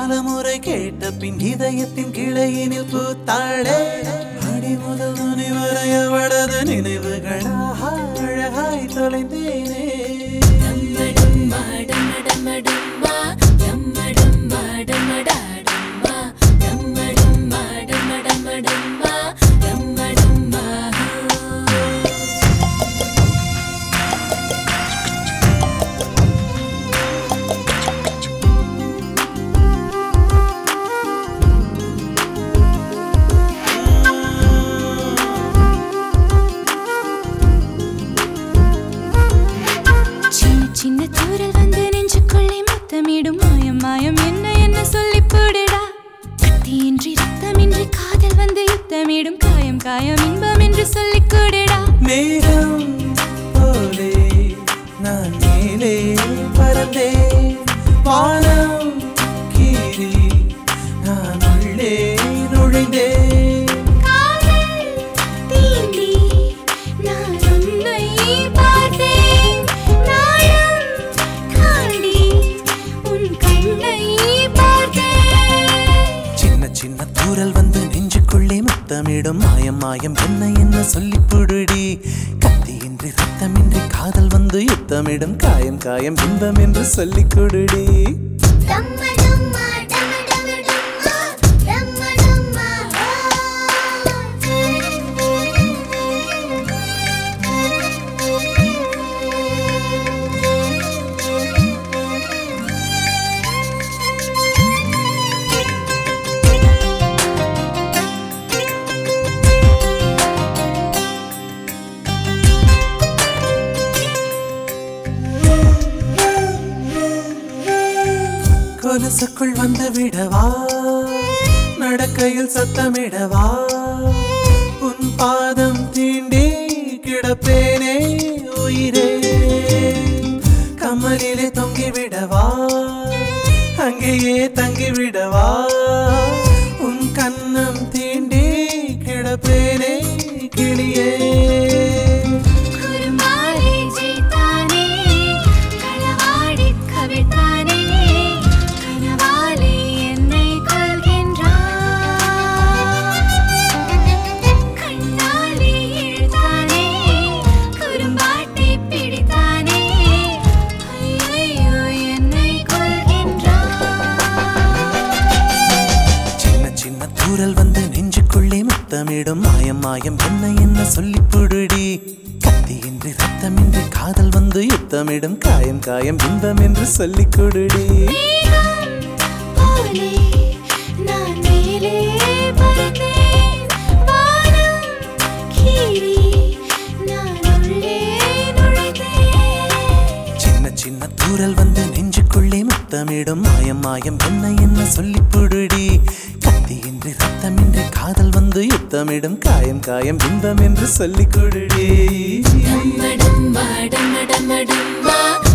பலமுறை கேட்ட பின் இதயத்தின் கிளையினில் பூத்தாளே அடி முதல் நுனி வரை அவளது நினைவுகளாக அழகாய் தொலைந்தேனே டம்மடம்மா டம்மடம்மடம்மா டம்மடம்மா டம்மடாடம்மா டம்மடம்மா டம்மடம்மடம்மா டம்மடம்மா சின்ன சின்ன தூரல் வந்து நெஞ்சுக்குள்ளே முத்தமிடும் மாயம் மாயம் என்ன என்ன சொல்லி போடுடா கத்தியின்றி ரத்தமின்றி காதல் வந்து யுத்தமிடும் காயம் காயம் இன்பம் என்று சொல்லிக் கொடுடா மேகம் போலே நான் மேலே பறந்தேன் வானம் கீறி நான் உள்ளே நுழைந்தேன் காதல் தீண்டி நான் உன்னை பார்த்தேன் நாளும் காண்டி உன் கண்ணை பார்த்தேன் சின்ன சின்ன தூரல் வந்து நெஞ்சுக்குள்ளே முத்தமிடும் மாயம் மாயம் என்ன என்ன சொல்லி புடுடி கத்தியின்றி ரத்தமின்றி காதல் வந்து யுத்தமிடும் காயம் காயம் இன்பம் என்று சொல்லிக் கொடுடி டம்மடம்மா டம்மடம்மடம்மா டம்மடம்மா கொலுசுக்குள் வந்து விடவா நடக்கையில் சத்தமிடவா உன் பாதம் தீண்டி கிடப்பேனே உயிரே கமலிலே தொங்கி விடவா அங்கேயே தங்கி விடவா உன் கண்ணம் தீண்டி கிடப்பேனே கிளியே குருமாலே ஜெயித்தானே களவாடி கவிழ்த்தானே கனவாலே என்னை கொள்கின்றான் கண்ணாலே இழுத்தானே குறும்பாட்டை பிடித்தானே ஐயையோ என்னை கொள்கின்றான் சின்ன சின்ன தூரல் வந்து நெஞ்சுக்குள்ளே முத்தமிடும் மாயம் மாயம் என்ன என்ன சொல்லி புடுடி கத்தியின்றி ரத்தமின்றி காதல் வந்து யுத்தமிடும் காயம் காயம் இன்பம் என்று சொல்லிக் கொடுடி மேகம் போலே நான் மேலே பறந்தேன் வானம் கீறி நான் உள்ளே நுழைந்தேன் சின்ன சின்ன தூரல் வந்து நெஞ்சுக்குள்ளே முத்தமிடும் மாயம் மாயம் என்ன என்ன சொல்லி புடுடி கத்தியின்றி ரத்தமின்றி காதல் வந்து யுத்தமிடும் காயம் காயம் இன்பம் என்று சொல்லிக் கொடுடி டம்மடம்மா டம்மடம்மடம்மா